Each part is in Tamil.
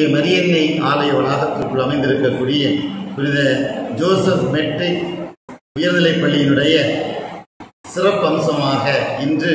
தூய மரியன்னை ஆலய வளாகத்திற்குள் அமைந்திருக்கக்கூடிய புனித ஜோசப் மெட்டை உயர்நிலைப் பள்ளியினுடைய சிறப்பு அம்சமாக இன்று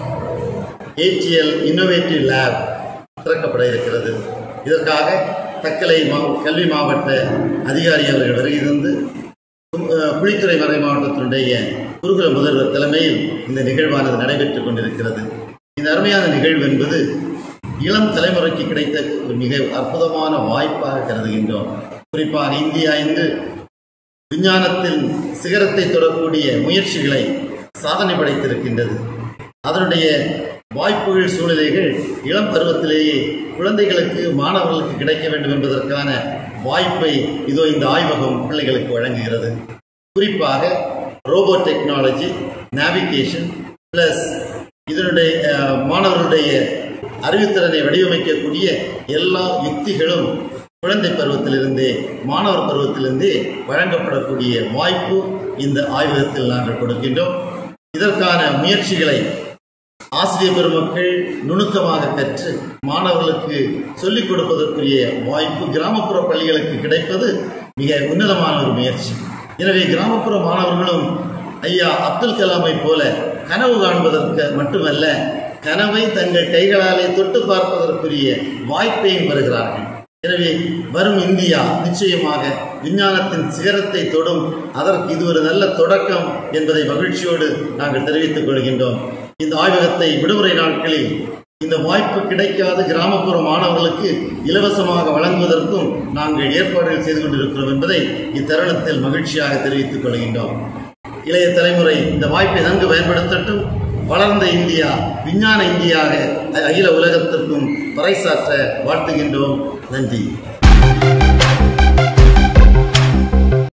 ஏடிஎல் இன்னோவேட்டிவ் லேப் திறக்கப்பட இருக்கிறது இதற்காக தக்கலை மா கல்வி மாவட்ட அதிகாரி அவர்கள் வருகை தந்து அஹ், குழித்துறை மறை மாவட்டத்தினுடைய குருகுல முதல்வர் தலைமையில் இந்த நிகழ்வானது நடைபெற்றுக் கொண்டிருக்கிறது இந்த அருமையான நிகழ்வு என்பது இளம் தலைமுறைக்கு கிடைத்த ஒரு மிக அற்புதமான வாய்ப்பாக கருதுகின்றோம் குறிப்பாக இந்தியா இன்று விஞ்ஞானத்தில் சிகரத்தை தொடக்கூடிய முயற்சிகளை சாதனை படைத்திருக்கின்றது அதனுடைய வாய்ப்புகள் சூழ்நிலைகள் இளம் பருவத்திலேயே குழந்தைகளுக்கு மாணவர்களுக்கு கிடைக்க வேண்டும் என்பதற்கான வாய்ப்பை இதோ இந்த ஆய்வகம் பிள்ளைகளுக்கு வழங்குகிறது குறிப்பாக ரோபோ டெக்னாலஜி நேவிகேஷன் பிளஸ் இதனுடைய அஹ், மாணவர்களுடைய அறிவுத்திறனை வடிவமைக்கக்கூடிய எல்லா யுக்திகளும் குழந்தை பருவத்திலிருந்தே மாணவர் பருவத்திலிருந்தே வழங்கப்படக்கூடிய வாய்ப்பு இந்த ஆய்வகத்தில் நாங்கள் கொடுக்கின்றோம் இதற்கான முயற்சிகளை ஆசிரியர் பெருமக்கள் நுணுக்கமாக கற்று மாணவர்களுக்கு சொல்லிக் கொடுப்பதற்குரிய வாய்ப்பு கிராமப்புற பள்ளிகளுக்கு கிடைப்பது மிக உன்னதமான ஒரு முயற்சி எனவே கிராமப்புற மாணவர்களும் ஐயா அப்துல் கலாமை போல கனவு காண்பதற்கு மட்டுமல்ல கனவை தங்கள் கைகளாலே தொட்டு பார்ப்பதற்குரிய வாய்ப்பையும் பெறுகிறார்கள் எனவே வரும் இந்தியா நிச்சயமாக விஞ்ஞானத்தின் சிகரத்தை தொடும் அதற்கு இது ஒரு நல்ல தொடக்கம் என்பதை மகிழ்ச்சியோடு நாங்கள் தெரிவித்துக் கொள்கின்றோம் இந்த ஆய்வகத்தை விடுமுறை நாட்களில் இந்த வாய்ப்பு கிடைக்காத கிராமப்புற மாணவர்களுக்கு இலவசமாக வழங்குவதற்கும் நாங்கள் ஏற்பாடுகள் செய்து கொண்டிருக்கிறோம் என்பதை இத்தருணத்தில் மகிழ்ச்சியாக தெரிவித்துக் கொள்கின்றோம் இளைய தலைமுறை இந்த வாய்ப்பை நன்கு பயன்படுத்தட்டும் வளர்ந்த இந்தியா விஞ்ஞான இந்தியாக அகில உலகத்திற்கும் பறைசாற்ற வாழ்த்துகின்றோம் நன்றி